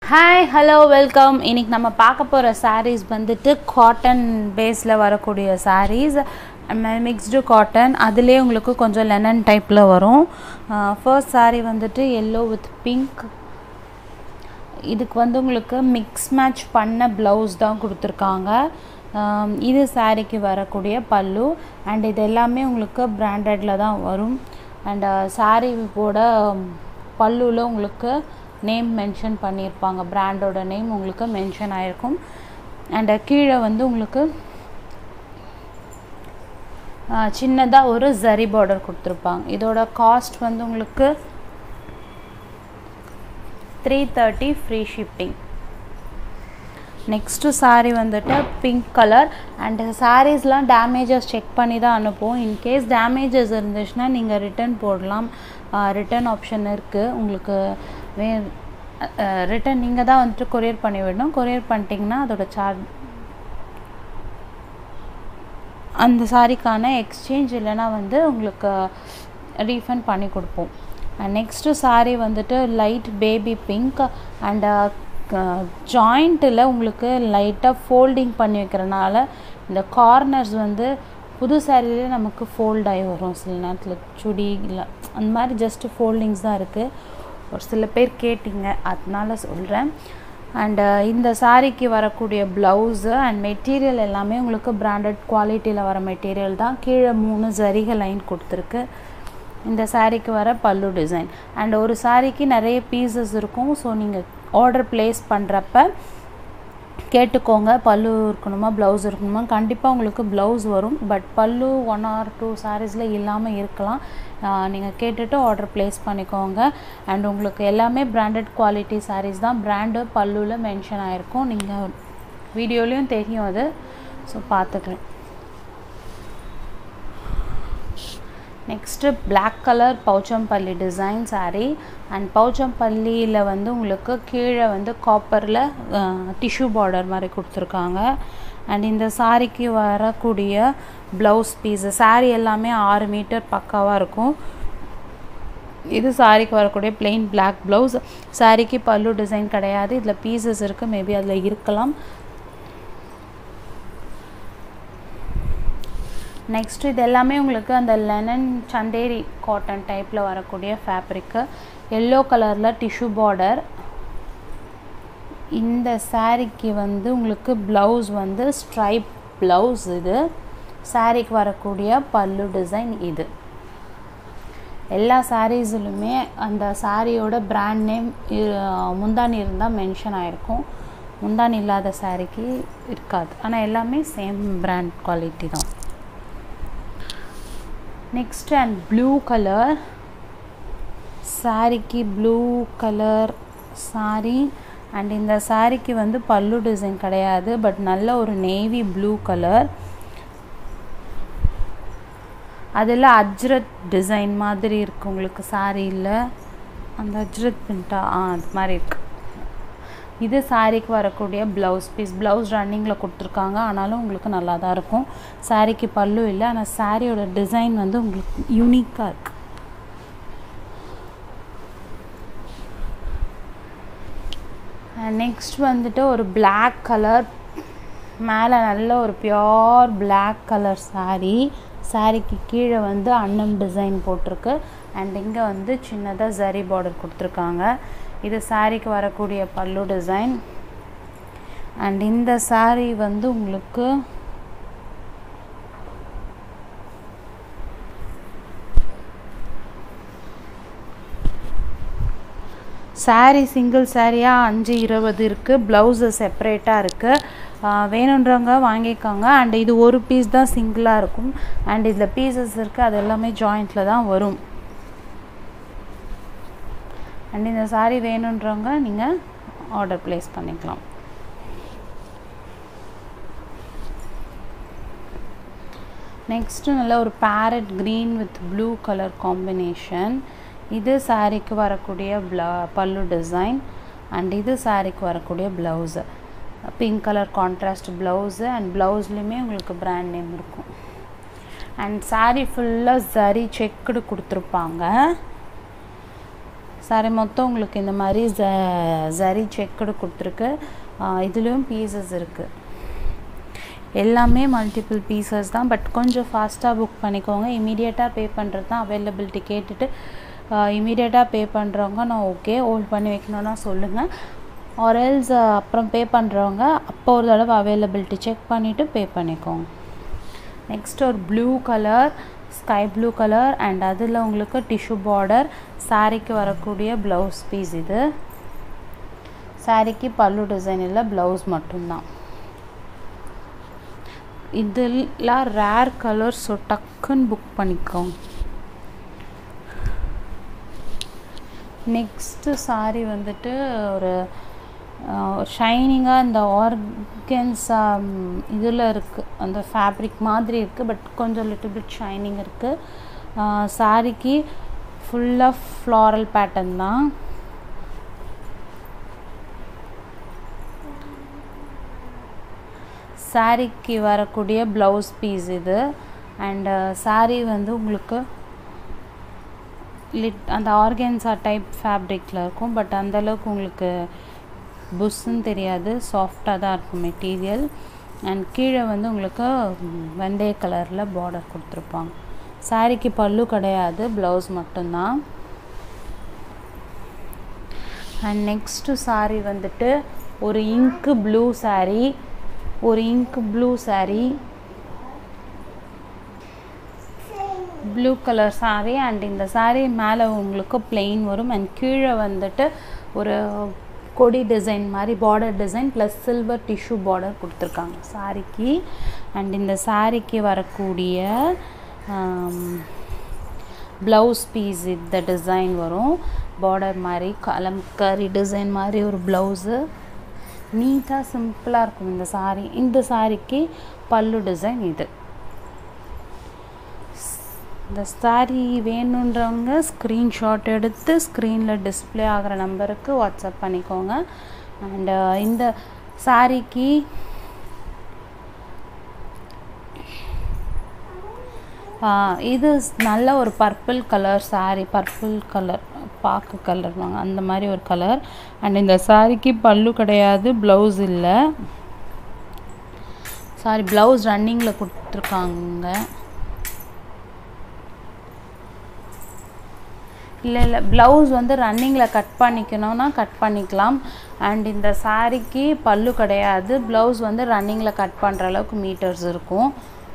hi hello welcome இன்னைக்கு நம்ம பார்க்க போகிற sarees வந்துட்டு காட்டன் பேஸில் வரக்கூடிய sarees மிக்ஸ்டு காட்டன் அதுலேயே உங்களுக்கு கொஞ்சம் லெனன் டைப்பில் வரும் ஃபர்ஸ்ட் saree வந்துட்டு எல்லோ வித் பிங்க் இதுக்கு வந்து உங்களுக்கு மிக்ஸ் மேட்ச் பண்ண ப்ளவுஸ் தான் கொடுத்துருக்காங்க ஆம், இது சாரிக்கு வரக்கூடிய பல்லு அண்ட் இது எல்லாமே உங்களுக்கு பிராண்டடில் தான் வரும் அண்ட் சாரியோட பல்லுவில் உங்களுக்கு நேம் மென்ஷன் பண்ணியிருப்பாங்க பிராண்டோட நேம் உங்களுக்கு மென்ஷன் ஆகிருக்கும் அண்ட் கீழே வந்து உங்களுக்கு சின்னதாக ஒரு ஜரி பார்டர் கொடுத்துருப்பாங்க இதோட காஸ்ட் வந்து உங்களுக்கு three thirty free shipping next saree வந்துட்டு பிங்க் கலர் அண்ட் சாரீஸ்லாம் டேமேஜஸ் செக் பண்ணி தான் அனுப்புவோம் இன்கேஸ் டேமேஜஸ் இருந்துச்சுன்னா நீங்கள் ரிட்டர்ன் போடலாம் ரிட்டர்ன் ஆப்ஷன் இருக்குது உங்களுக்கு வே ரிட்டர்ன் நீங்கள் தான் வந்துட்டு கொரியர் பண்ணி விடணும் கொரியர் பண்ணிட்டீங்கன்னா அதோட சார்ஜ் அந்த சாரிக்கான எக்ஸ்சேஞ்ச் இல்லைன்னா வந்து உங்களுக்கு ரீஃபண்ட் பண்ணி கொடுப்போம் நெக்ஸ்ட்டு saree வந்துட்டு லைட் பேபி பிங்க் அண்ட் ஜாயிண்ட்டில் உங்களுக்கு லைட்டாக ஃபோல்டிங் பண்ணி வைக்கிறனால இந்த கார்னர்ஸ் வந்து புது சாரிலே நமக்கு ஃபோல்ட் ஆகி வரும் சில நேரத்தில் சுடி இல்லை அந்த மாதிரி ஜஸ்ட்டு ஃபோல்டிங்ஸ் தான் இருக்குது ஒரு சில பேர் கேட்டிங்க அதனால சொல்கிறேன் அண்டு இந்த சாரீக்கு வரக்கூடிய ப்ளவுஸு அண்ட் மெட்டீரியல் எல்லாமே உங்களுக்கு பிராண்டட் குவாலிட்டியில் வர மெட்டீரியல் தான் கீழே மூணு ஜரிகை லைன் கொடுத்துருக்கு இந்த சாரீக்கு வர பல்லு டிசைன் அண்ட் ஒரு சாரீக்கு நிறைய பீசஸ் இருக்கும் ஸோ நீங்கள் ஆர்டர் ப்ளேஸ் பண்ணுறப்ப கேட்டுக்கோங்க பல்லு இருக்கணுமா ப்ளவுஸ் இருக்கணுமா கண்டிப்பாக உங்களுக்கு ப்ளவுஸ் வரும் பட் பல்லு ஒன் ஆர் டூ சாரீஸில் இல்லாமல் இருக்கலாம் நீங்கள் கேட்டுட்டு ஆர்டர் ப்ளேஸ் பண்ணிக்கோங்க அண்ட் உங்களுக்கு எல்லாமே பிராண்டட் குவாலிட்டி சாரீஸ் தான் பிராண்டு பல்லுவில் மென்ஷன் ஆகிருக்கும் நீங்கள் வீடியோலேயும் தெரியும் அது ஸோ பார்த்துக்கலாம் next black colour Pochampally design saree and பௌச்சம்பள்ளியில் வந்து உங்களுக்கு கீழே வந்து காப்பரில் டிஷ்யூ பார்டர் மாதிரி கொடுத்துருக்காங்க அண்ட் இந்த சாரிக்கு வரக்கூடிய ப்ளவுஸ் பீஸு saree எல்லாமே ஆறு மீட்டர் பக்காவாக இருக்கும் இது சாரிக்கு வரக்கூடிய plain black ப்ளவுஸ் சாரிக்கு பல்லு டிசைன் கிடையாது இதில் பீசஸ் இருக்குது மேபி அதில் இருக்கலாம் நெக்ஸ்ட் இது எல்லாமே உங்களுக்கு அந்த லெனன் சந்தேரி காட்டன் டைப்பில் வரக்கூடிய ஃபேப்ரிக்கு எல்லோ கலரில் டிஷ்யூ பார்டர் இந்த சாரீக்கு வந்து உங்களுக்கு ப்ளவுஸ் வந்து ஸ்ட்ரைப் ப்ளவுஸ் இது சாரீக்கு வரக்கூடிய பல்லு டிசைன் இது எல்லா சாரீஸ்லுமே அந்த சாரியோட பிராண்ட் நேம் முந்தானி இருந்தால் மென்ஷன் ஆகிருக்கும் முந்தானி இல்லாத சாரீக்கு இருக்காது ஆனால் எல்லாமே சேம் பிராண்ட் குவாலிட்டி தான் நெக்ஸ்ட் அண்ட் ப்ளூ கலர் சாரிக்கு ப்ளூ கலர் சாரி அண்ட் இந்த சாரிக்கு வந்து பல்லு டிசைன் கிடையாது பட் நல்ல ஒரு நேவி ப்ளூ கலர் அதில் அஜ்ரத் டிசைன் மாதிரி இருக்குது உங்களுக்கு சாரியில் அந்த அஜ்ரத் பிரிண்டா ஆ அது மாதிரி இருக்குது இது சாரிக்கு வரக்கூடிய ப்ளவுஸ் பீஸ் ப்ளவுஸ் ரன்னிங்கில் கொடுத்துருக்காங்க ஆனாலும் உங்களுக்கு நல்லா தான் இருக்கும் சாரிக்கு பல்லு இல்லை ஆனால் சாரியோட டிசைன் வந்து உங்களுக்கு யூனிக்காக இருக்குது நெக்ஸ்ட் வந்துட்டு ஒரு பிளாக் கலர் மேலே நல்ல ஒரு பியோர் பிளாக் கலர் saree சாரிக்கு கீழே வந்து அன்னம் டிசைன் போட்டிருக்கு அண்ட் இங்கே வந்து சின்னதாக ஜரி பார்டர் கொடுத்துருக்காங்க இது சாரிக்கு வரக்கூடிய பல்லு டிசைன் அண்ட் இந்த saree வந்து உங்களுக்கு saree சிங்கிள் சாரியாக அஞ்சு இருபது இருக்குது ப்ளவுஸு செப்பரேட்டாக இருக்குது வேணுன்றவங்க வாங்கிக்கோங்க அண்ட் இது ஒரு பீஸ் தான் சிங்கிளாக இருக்கும் அண்ட் இதில் பீசஸ் இருக்குது அது எல்லாமே ஜாயிண்ட்டில் தான் வரும் அண்ட் இந்த saree வேணுன்றவங்க நீங்கள் ஆர்டர் ப்ளேஸ் பண்ணிக்கலாம் நெக்ஸ்ட்டு நல்ல ஒரு parrot green with blue colour combination இது சாரீக்கு வரக்கூடிய ப்ள பல்லு டிசைன் அண்ட் இது சாரீக்கு வரக்கூடிய blouse pink colour contrast blouse and ப்ளவுஸ்லேயுமே உங்களுக்கு பிராண்ட் நேம் இருக்கும் அண்ட் saree ஃபுல்லாக சரி செக்குடு கொடுத்துருப்பாங்க சாரி மொத்தம் உங்களுக்கு இந்த மாதிரி ஜ ஜரி செக்குடு கொடுத்துருக்கு இதுலேயும் பீசஸ் இருக்குது எல்லாமே மல்டிபிள் பீசஸ் தான் பட் கொஞ்சம் ஃபாஸ்ட்டாக புக் பண்ணிக்கோங்க இமீடியட்டாக பே பண்ணுறது தான் அவைலபிலிட்டி கேட்டுட்டு இமீடியட்டாக பே பண்ணுறவங்க நான் ஓகே ஹோல்ட் பண்ணி வைக்கணுன்னா சொல்லுங்கள் ஆர்எல்ஸ் அப்புறம் பே பண்ணுறவங்க அப்போ ஒரு தடவை அவைலபிலிட்டி செக் பண்ணிவிட்டு பே பண்ணிக்கோங்க நெக்ஸ்ட் ஒரு blue colour sky blue colour and அதில் உங்களுக்கு டிஷ்யூ பார்டர் சாரீக்கு வரக்கூடிய ப்ளவுஸ் பீஸ் இது சாரீக்கு பல்லு டிசைன் இல்லை ப்ளவுஸ் மட்டும்தான் இதெல்லாம் ரேர் கலர் ஸோ டக்குன்னு புக் பண்ணிக்கோங்க நெக்ஸ்ட்டு சாரி வந்துட்டு ஒரு ஷைனிங்காக இந்த ஆர்கன்ஸ் இதில் இருக்குது அந்த ஃபேப்ரிக் மாதிரி இருக்குது பட் கொஞ்சம் லிட்டில் பிட் ஷைனிங் இருக்குது சாரிக்கு ஃபுல்லாக ஃப்ளாரல் பேட்டர்ன் தான் சாரிக்கு வரக்கூடிய ப்ளவுஸ் பீஸ் இது அண்டு சாரீ வந்து உங்களுக்கு லிட் அந்த ஆர்கன்ஸா டைப் ஃபேப்ரிக்கில் இருக்கும் பட் அந்தளவுக்கு உங்களுக்கு புஷ்ஷுன்னு தெரியாது சாஃப்டாக தான் இருக்கும் மெட்டீரியல் அண்ட் கீழே வந்து உங்களுக்கு வெந்தய கலரில் பார்டர் கொடுத்துருப்பாங்க சாரிக்கு பல்லு கிடையாது ப்ளவுஸ் மட்டும்தான் அண்ட் நெக்ஸ்ட்டு சாரீ வந்துட்டு ஒரு இங்க்கு ப்ளூ சாரீ ஒரு ink blue sari blue colour sari and இந்த சாரீ மேலே உங்களுக்கு பிளெயின் வரும் அண்ட் கீழே வந்துட்டு ஒரு கொடி டிசைன் மாதிரி border design plus silver tissue border கொடுத்துருக்காங்க சாரிக்கு அண்ட் இந்த சாரிக்கு வரக்கூடிய ப்ளவுஸ் பீஸ் இந்த டிசைன் வரும் பார்டர் மாதிரி கலம்கரி டிசைன் மாதிரி ஒரு ப்ளவுஸு நீட்டாக சிம்பிளாக இருக்கும் இந்த சாரீ இந்த சாரிக்கு பல்லு டிசைன் இது இந்த சாரீ வேணுன்றவங்க ஸ்க்ரீன்ஷாட் எடுத்து ஸ்க்ரீனில் டிஸ்பிளே ஆகிற நம்பருக்கு வாட்ஸ்அப் பண்ணிக்கோங்க அண்டு இந்த சாரீக்கு இது நல்ல ஒரு purple colour sari purple colour பாக்கு கலர்வாங்க அந்த மாதிரி ஒரு கலர் அண்ட் இந்த சாரீக்கு பல்லு கிடையாது ப்ளவுஸ் இல்லை சாரி ப்ளவுஸ் ரன்னிங்கில் கொடுத்துருக்காங்க இல்லை இல்லை ப்ளவுஸ் வந்து ரன்னிங்கில் கட் பண்ணிக்கணும்னா கட் பண்ணிக்கலாம் அண்ட் இந்த சாரீக்கு பல்லு கிடையாது ப்ளவுஸ் வந்து ரன்னிங்கில் கட் பண்ணுற அளவுக்கு மீட்டர்ஸ் இருக்கும்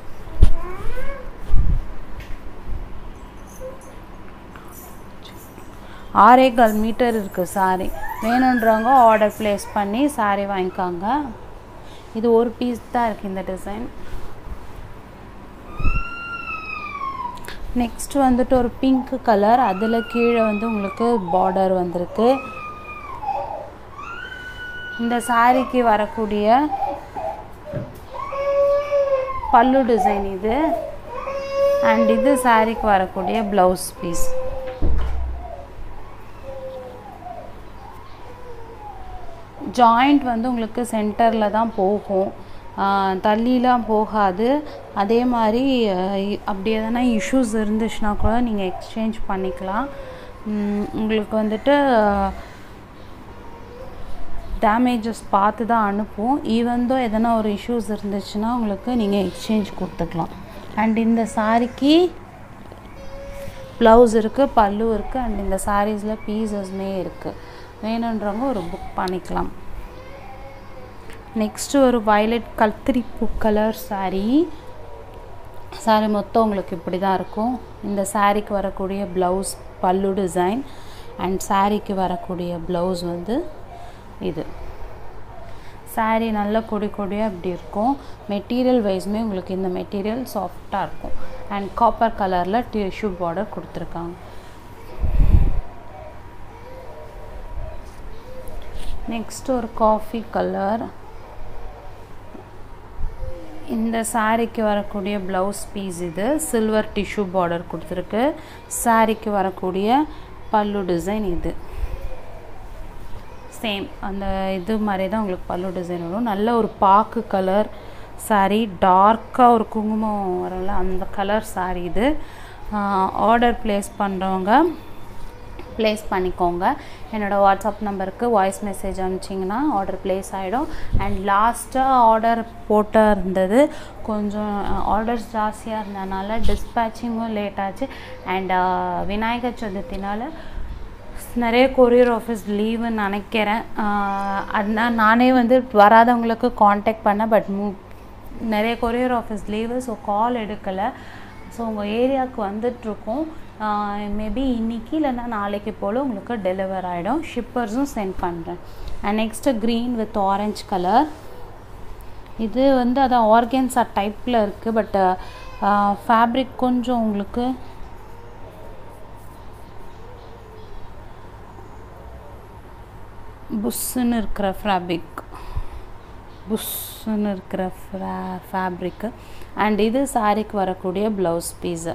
ஆறே கால் மீட்டர் இருக்குது சாரி வேணுன்றவங்க ஆர்டர் ப்ளேஸ் பண்ணி சாரி வாங்கிக்காங்க இது ஒரு பீஸ் தான் இருக்குது இந்த டிசைன் நெக்ஸ்ட் வந்துட்டு ஒரு பிங்க் கலர் அதில் கீழே வந்து உங்களுக்கு பார்டர் வந்திருக்கு இந்த சாரிக்கு வரக்கூடிய பல்லு டிசைன் இது அண்ட் இது சாரிக்கு வரக்கூடிய ப்ளவுஸ் பீஸ் ஜாயிண்ட் வந்து உங்களுக்கு சென்டரில் தான் போகும் தள்ளிலாம் போகாது அதே மாதிரி அப்படி எதனா இஷ்யூஸ் இருந்துச்சுன்னா கூட நீங்கள் எக்ஸ்சேஞ்ச் பண்ணிக்கலாம் உங்களுக்கு வந்துட்டு டேமேஜஸ் பார்த்து தான் அனுப்பும் ஈவந்தோ எதனா ஒரு இஷ்யூஸ் இருந்துச்சுன்னா உங்களுக்கு நீங்கள் எக்ஸ்சேஞ்ச் கொடுத்துக்கலாம் அண்ட் இந்த சாரிக்கு ப்ளவுஸ் இருக்குது பல்லு இருக்குது அண்ட் இந்த சாரீஸில் பீசஸ்மே இருக்குது வேணுன்றவங்க ஒரு புக் பண்ணிக்கலாம் நெக்ஸ்ட்டு ஒரு வயலட் கத்திரி பூ கலர் சாரீ சாரீ மொத்தம் உங்களுக்கு இப்படி தான் இருக்கும் இந்த சாரீக்கு வரக்கூடிய ப்ளவுஸ் பல்லு டிசைன் அண்ட் சாரீக்கு வரக்கூடிய ப்ளவுஸ் வந்து இது சாரீ நல்ல கொடி கொடியாக இப்படி இருக்கும் மெட்டீரியல் வைஸுமே உங்களுக்கு இந்த மெட்டீரியல் சாஃப்டாக இருக்கும் அண்ட் காப்பர் கலரில் டிஷ்யூ பார்டர் கொடுத்துருக்காங்க நெக்ஸ்ட் ஒரு காஃபி கலர் இந்த சாரீக்கு வரக்கூடிய ப்ளவுஸ் பீஸ் இது சில்வர் டிஷ்யூ பார்டர் கொடுத்துருக்கு சாரீக்கு வரக்கூடிய பல்லு டிசைன் இது சேம் அந்த இது மாதிரி தான் உங்களுக்கு பல்லு டிசைன் வரும் நல்ல ஒரு பாக்கு கலர் சாரீ டார்க்காக ஒரு குங்குமம் வரல அந்த கலர் சாரீ இது ஆர்டர் ப்ளேஸ் பண்ணுறவங்க ப்ளேஸ் பண்ணிக்கோங்க என்னோடய வாட்ஸ்அப் நம்பருக்கு வாய்ஸ் மெசேஜ் அனுப்பிச்சிங்கன்னா ஆர்டர் ப்ளேஸ் ஆகிடும் அண்ட் லாஸ்ட்டாக ஆர்டர் போட்ட இருந்தது கொஞ்சம் ஆர்டர்ஸ் ஜாஸ்தியாக இருந்ததுனால டிஸ்பேச்சிங்கும் லேட் ஆச்சு அண்ட் விநாயகர் சதுர்த்தினால நிறைய கொரியர் ஆஃபீஸ் லீவுன்னு நினைக்கிறேன் அதனால் நானே வந்து வராதவங்களுக்கு காண்டாக்ட் பண்ணேன் பட் மூ நிறைய courier office leave so call எடுக்கலை ஸோ உங்கள் ஏரியாவுக்கு வந்துட்ருக்கோம் மேபி இன்றைக்கி இல்லைன்னா நாளைக்கு போல் உங்களுக்கு டெலிவர் ஆகிடும் ஷிப்பர்ஸும் சென்ட் பண்ணுறேன் and next green with orange colour இது வந்து அதான் ஆர்கன்ஸா டைப்பில் இருக்குது பட் ஃபேப்ரிக் கொஞ்சம் உங்களுக்கு புஷ்ஷுன்னு இருக்கிற ஃபேப்ரிக் புஷ்ஷுன்னு இருக்கிற ஃபே ஃபேப்ரிக்கு அண்ட் இது சாரிக்கு வரக்கூடிய ப்ளவுஸ் பீஸு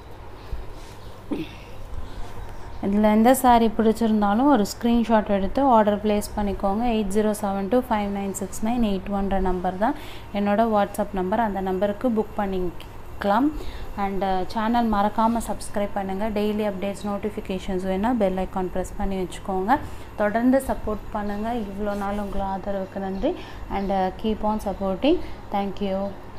இதில் எந்த சாரீ பிடிச்சிருந்தாலும் ஒரு ஸ்க்ரீன்ஷாட் எடுத்து ஆர்டர் ப்ளேஸ் பண்ணிக்கோங்க eight zero seven two five nine six nine eight ஒன்ற நம்பர் தான் என்னோடய வாட்ஸ்அப் நம்பர் அந்த நம்பருக்கு புக் பண்ணிக்கலாம் அண்டு சேனல் மறக்காமல் சப்ஸ்கிரைப் பண்ணுங்கள் டெய்லி அப்டேட்ஸ் நோட்டிஃபிகேஷன்ஸ் வேணால் பெல் ஐக்கான் ப்ரெஸ் பண்ணி வச்சுக்கோங்க தொடர்ந்து சப்போர்ட் பண்ணுங்கள் இவ்வளோ நாள் உங்களை ஆதரவுக்கு நன்றி and keep on supporting thank you